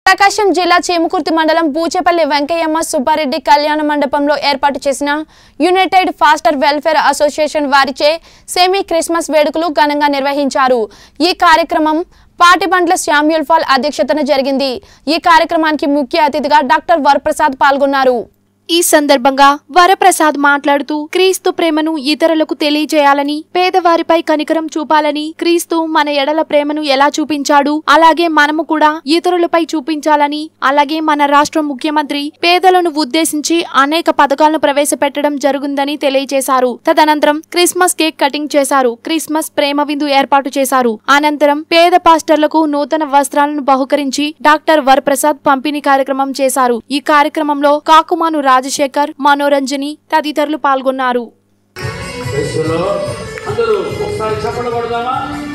ప్రకాశం జిల్లా చీమకుర్తి మండలం బూచేపల్లి వెంకయ్యమ్మ సుబ్బారెడ్డి కళ్యాణ మండపంలో ఏర్పాటు చేసిన యునైటెడ్ ఫాస్టర్ వెల్ఫేర్ అసోసియేషన్ వారిచే సెమీ క్రిస్మస్ వేడుకలు ఘనంగా నిర్వహించారు ఈ కార్యక్రమం పాటిబండ్ల శామ్యూల్ ఫాల్ అధ్యక్షతన జరిగింది ఈ కార్యక్రమానికి ముఖ్య అతిథిగా డాక్టర్ వరప్రసాద్ పాల్గొన్నారు ఈ సందర్భంగా వరప్రసాద్ మాట్లాడుతూ క్రీస్తు ప్రేమను ఇతరులకు తెలియజేయాలని పేదవారిపై కనికరం చూపాలని క్రీస్తు మన ఎడల ప్రేమను ఎలా చూపించాడు అలాగే మనము కూడా ఇతరులపై చూపించాలని అలాగే మన రాష్ట్ర ముఖ్యమంత్రి పేదలను ఉద్దేశించి అనేక పథకాలను ప్రవేశపెట్టడం జరుగుందని తెలియజేశారు తదనంతరం క్రిస్మస్ కేక్ కటింగ్ చేశారు క్రిస్మస్ ప్రేమ విందు ఏర్పాటు చేశారు అనంతరం పేద పాస్టర్లకు నూతన వస్త్రాలను బహుకరించి డాక్టర్ వరప్రసాద్ పంపిణీ కార్యక్రమం చేశారు ఈ కార్యక్రమంలో కాకుమాను రాజశేఖర్ మనోరంజని తదితరులు పాల్గొన్నారు క్రీస్తులో అందరూ ఒకసారి చప్పట్లు కొడదామా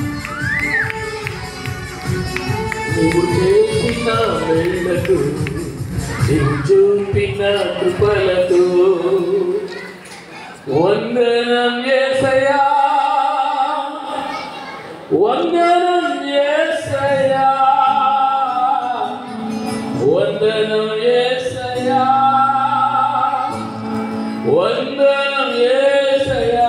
నువ్వు చేసిన వేళకు నీవు చూపిన కృపలతో వందనం యేసయ్యా వందనం యేసయ్యా వందనం యేసయ్యా వందనం యేసయ్యా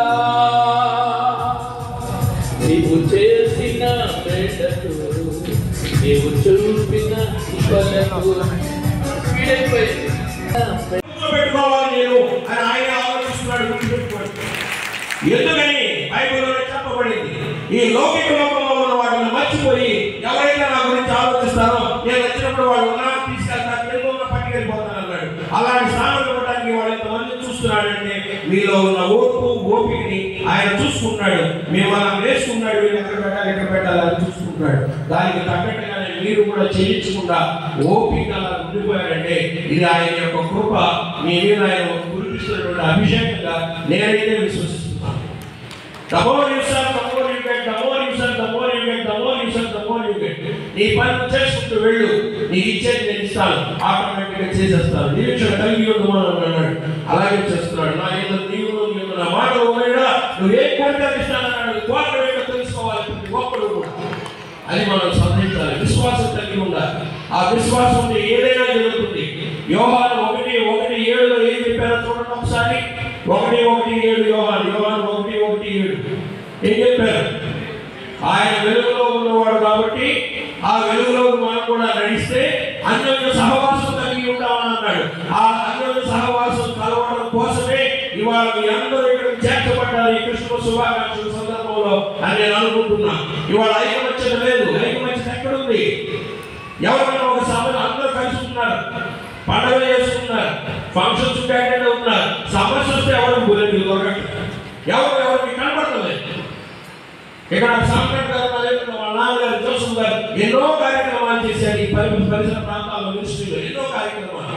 నీవు చేసిన మేటకు నీవు చూపిన కృపలకు వీడైపోయింది పెట్టుకోవాలి నేను అని ఆయన ఆలోచిస్తున్నాడు గుర్తుపెట్టుకోండి ఎందుకని బైబిల్లో చెప్పబడింది ఈ లౌకిక లోకంలో ఉన్న వాటిని మర్చిపోయి ఎవరైతే నా గురించి ఆలోచిస్తారో నేను వచ్చినప్పుడు వాళ్ళు ఉన్నా తీసుకెళ్తాను ఏదో ఉన్న పట్టుకు వెళ్ళిపోతాను అన్నాడు అలాంటి స్థానం ఇవ్వడానికి వాళ్ళు ఎంతమంది చూస్తున్నాడంటే మీలో ఉన్న ఓర్పు ఓపికని ఆయన చూసుకుంటున్నాడు మిమ్మల్ని వేసుకున్నాడు వీళ్ళు ఎక్కడ పెట్టాలి ఎక్కడ పెట్టాలి అని చూసుకుంటున్నాడు దానికి తగ్గట్టుగానే మీరు కూడా చెల్లించకుండా ఓపిక అలా ఉండిపోయారంటే ఇది ఆయన యొక్క కృప మీ మీద ఆయన కురిపిస్తున్నటువంటి అభిషేకంగా నేనైతే విశ్వసిస్తున్నాను The more you serve, the more you get, the more you serve, the more you get, the more you serve, the more you get. నీ పని నువ్వు చేసుకుంటూ వెళ్ళు నీకు ఇచ్చేది నేను ఇస్తాను ఆటోమేటిక్ గా చేసేస్తాను నిరీక్షణ కలిగి ఉండమని అన్నాడు అలాగే చేస్తున్నాడు నా ఏదో నీవు నీవు నా మాట ఒకవేళ నువ్వు ఏ కోరిక ఇస్తానన్నాడు కోరిక ఏంటో తెలుసుకోవాలి ప్రతి ఒక్కడు కూడా అది మనం సంధించాలి విశ్వాసం కలిగి ఉండాలి ఆ విశ్వాసం ఉంటే ఏదైనా జరుగుతుంది యోహాను ఒకటి ఒకటి ఏడులో ఏం చెప్పారో చూడండి ఒకసారి ఒకటి ఒకటి ఏడు యోహాను యోహాను ఒకటి ఒకటి ఏడు ఏం చెప్పారు ఆయన వెలుగులో ఉన్నవాడు కాబట్టి ఆ వెలుగులో మనం కూడా నడిస్తే అన్యోన్య సహవాసం కలిగి ఉంటామని అన్నాడు ఆ అన్యోన్య సహవాసం కలవడం కోసమే ఇవాళ మీ అందరూ ఇక్కడ చేర్చబడ్డారు ఈ కృష్ణ శుభాకాంక్షల సందర్భంలో అని నేను అనుకుంటున్నా ఇవాళ ఐకమత్యత లేదు ఐకమత్యత ఎక్కడుంది ఎవరైనా ఒక సమయం అందరూ కలిసి ఉన్నారు పండుగ చేసుకున్నారు ఫంక్షన్స్ ఉంటే అటెండ్ అవుతున్నారు సమస్య వస్తే ఎవరు గురించి దొరకట్లేదు ఎవరు ఎవరికి కనబడతలేదు ఇక్కడ సాంకట్ గారు నరేంద్ర వాళ్ళ నాన్నగారు జోసఫ్ గారు ఎన్నో కార్యక్రమాలు చేశారు ఈ పరి పరిసర ప్రాంతాల్లో మినిస్ట్రీలో ఎన్నో కార్యక్రమాలు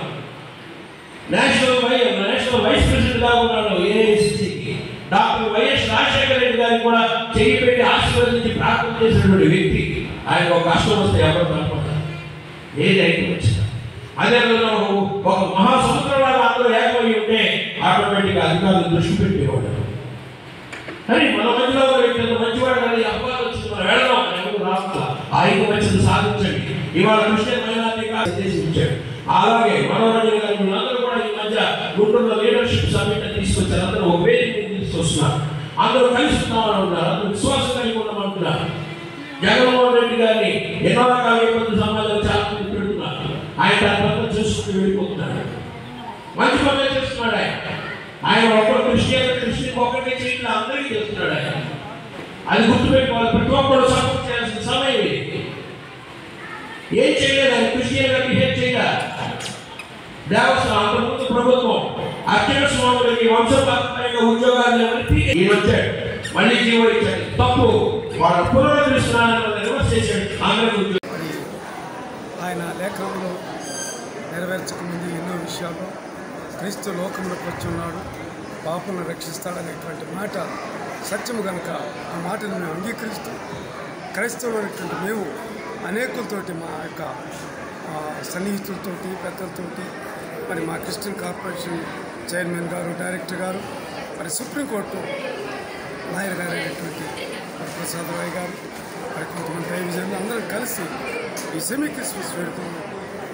నేషనల్ వై నేషనల్ వైస్ ప్రెసిడెంట్ గా ఉన్నాడు ఏఐసిసికి డాక్టర్ వైఎస్ రాజశేఖర రెడ్డి గారిని కూడా చేయి పెట్టి ఆశీర్వదించి ప్రార్థన చేసినటువంటి వ్యక్తి ఆయన ఒక కష్టం వస్తే ఎవరు కనపడతారు ఏది అయితే వచ్చింది అదే రోజున ఒక- ఒక మహాసముద్రంలాగా అందరూ ఏకమై ఉంటే ఆటోమేటిక్గా అధికారులు దృష్టి పెట్టేవాడు కానీ మన మధ్యలో ఉన్న వ్యక్తి ఎంత మంచివాడు కానీ అబ్బాయి వచ్చింది మనం వెళ్దాం ఎవరు రాకుండా ఆ ఐకమత్యత సాధించండి ఇవాళ క్రిస్టియన్ మైనారిటీ కాదు చేసి ఉంచాడు అలాగే మనోరంజన్ గారు వీళ్ళందరూ కూడా ఈ మధ్య గుంటూరులో లీడర్షిప్ సమ్మిట్ తీసుకొచ్చారు అందరూ ఒక వేదిక మీద తీసుకొస్తున్నారు అందరూ కలిసి ఉన్నామని ఉన్నారు అందరూ విశ్వాసం కలిగి ఉన్నామంటున్నారు జగన్మోహన్ రెడ్డి గారిని ఎన్నో రకాల ఇబ్బంది సమాజాలు చాలా మంది పెడుతున్నారు ఆయన దాని పట్ల చూసుకుంటూ వెళ్ళిపోతున్నాడు మంచి పనులు చేస్తున్నాడు ఆయన ఆయన ఒక్క క్రిస్టియన్ క్రిస్టియన్ ఒక్కటే చేయకుండా అందరికీ చేస్తున్నాడు ఆయన అది గుర్తుపెట్టుకోవాలి ప్రతి ఒక్కరు సపోర్ట్ చేయాల్సిన సమయం ఇది ఏం చేయలేదు ఆయన క్రిస్టియన్ గా బిహేవ్ చేయగా దేవస్థానం అంతకుముందు ప్రభుత్వం అత్యంత స్వాములకి వంశపారంపర్యంగా ఉద్యోగాలు ఎవరికి ఈయన వచ్చాడు మళ్ళీ జీవో ఇచ్చాడు తప్పు వాళ్ళ పునరుద్ధరిస్తున్నారని రివర్స్ చేశాడు అందరికీ ఉద్యోగం మరి ఆయన లేఖనంలో నెరవేర్చకముందు ఎన్నో విషయాలు క్రీస్తు లోకంలోకి వచ్చి ఉన్నాడు పాపలను రక్షిస్తాడనేటువంటి మాట సత్యము కనుక ఆ మాటను మేము అంగీకరిస్తూ క్రైస్తవులైనటువంటి మేము అనేకులతోటి మా యొక్క ఆ, సన్నిహితులతోటి పెద్దలతోటి మరి మా క్రిస్టియన్ కార్పొరేషన్ చైర్మన్ గారు డైరెక్టర్ గారు మరి సుప్రీంకోర్టు లాయర్ గారు అయినటువంటి మరి ప్రసాద్ రాయ్ గారు మరి కొంతమంది దైవజనులు అందరం కలిసి ఈ సెమీ క్రిస్మస్ వేడుకలను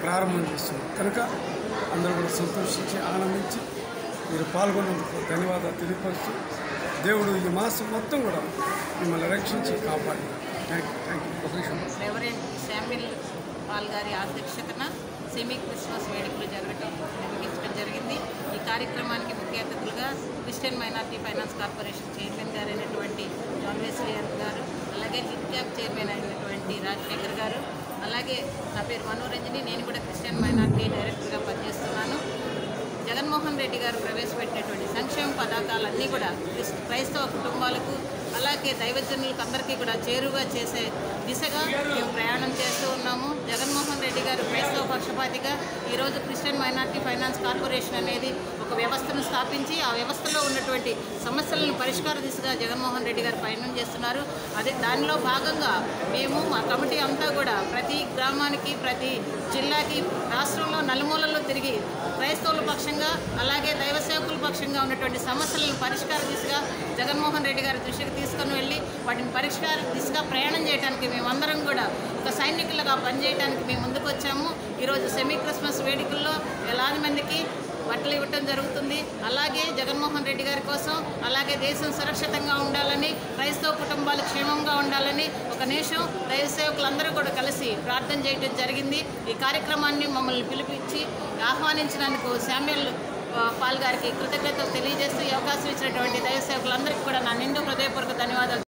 ప్రారంభం చేస్తున్నాం కనుక అందరూ కూడా సంతోషించి ఆనందించి మీరు పాల్గొన్నందుకు ధన్యవాదాలు తెలియపరుస్తూ దేవుడు ఈ మాసం మొత్తం కూడా మిమ్మల్ని రక్షించి కాపాడి థ్యాంక్ యూ థ్యాంక్ యూ ఒక నిమిషం రెవరెండ్ శామ్యుల్ పాల్ గారి అధ్యక్షతన సెమీ క్రిస్మస్ వేడుకలు జరగటం నిర్వహించడం జరిగింది ఈ కార్యక్రమానికి ముఖ్య అతిథులుగా Christian minority finance corporation chairman గారు అయినటువంటి జాన్ వెస్లియర్ గారు అలాగే లిట్ క్యాప్ చైర్మన్ అయినటువంటి రాజశేఖర్ గారు అలాగే నా పేరు మనోరంజని నేను కూడా క్రిస్టియన్ మైనార్టీ డైరెక్టర్గా పనిచేస్తున్నాను జగన్మోహన్ రెడ్డి గారు ప్రవేశపెట్టినటువంటి సంక్షేమ పథకాలన్నీ కూడా క్రిస్- క్రైస్తవ కుటుంబాలకు అలాగే దైవజనులకు అందరికీ కూడా చేరువగా చేసే దిశగా మేము ప్రయాణం చేస్తూ ఉన్నాము జగన్మోహన్ రెడ్డి గారు క్రైస్తవ పక్షపాతిగా ఈరోజు క్రిస్టియన్ మైనార్టీ ఫైనాన్స్ కార్పొరేషన్ అనేది ఒక వ్యవస్థను స్థాపించి ఆ వ్యవస్థలో ఉన్నటువంటి సమస్యలను పరిష్కార దిశగా జగన్మోహన్ రెడ్డి గారు ప్రయాణం చేస్తున్నారు అదే దానిలో భాగంగా మేము మా కమిటీ అంతా కూడా ప్రతి గ్రామానికి ప్రతి జిల్లాకి రాష్ట్రంలో నలుమూలల్లో తిరిగి క్రైస్తవుల పక్షంగా అలాగే దైవ సేవకుల పక్షంగా ఉన్నటువంటి సమస్యలను పరిష్కార దిశగా జగన్మోహన్ రెడ్డి గారి దృష్టికి తీసుకొని వెళ్ళి వాటిని పరిష్కార దిశగా ప్రయాణం చేయడానికి మేమందరం కూడా ఒక సైనికులుగా పనిచేయడానికి మేము ముందుకు వచ్చాము ఈరోజు సెమీ క్రిస్మస్ వేడుకల్లో వేలాది మందికి బట్టలు ఇవ్వటం జరుగుతుంది అలాగే జగన్మోహన్ రెడ్డి గారి కోసం అలాగే దేశం సురక్షితంగా ఉండాలని క్రైస్తవ కుటుంబాలు క్షేమంగా ఉండాలని ఒక నిమిషం దైవ సేవకులందరూ కూడా కలిసి ప్రార్థన చేయడం జరిగింది ఈ కార్యక్రమాన్ని మమ్మల్ని పిలిపించి ఆహ్వానించినందుకు శామ్యుల్ ఆ, పాల్ గారికి కృతజ్ఞతలు తెలియజేస్తూ ఈ అవకాశం ఇచ్చినటువంటి దైవ సేవకులందరికీ కూడా నా నిండు హృదయపూర్వక ధన్యవాదాలు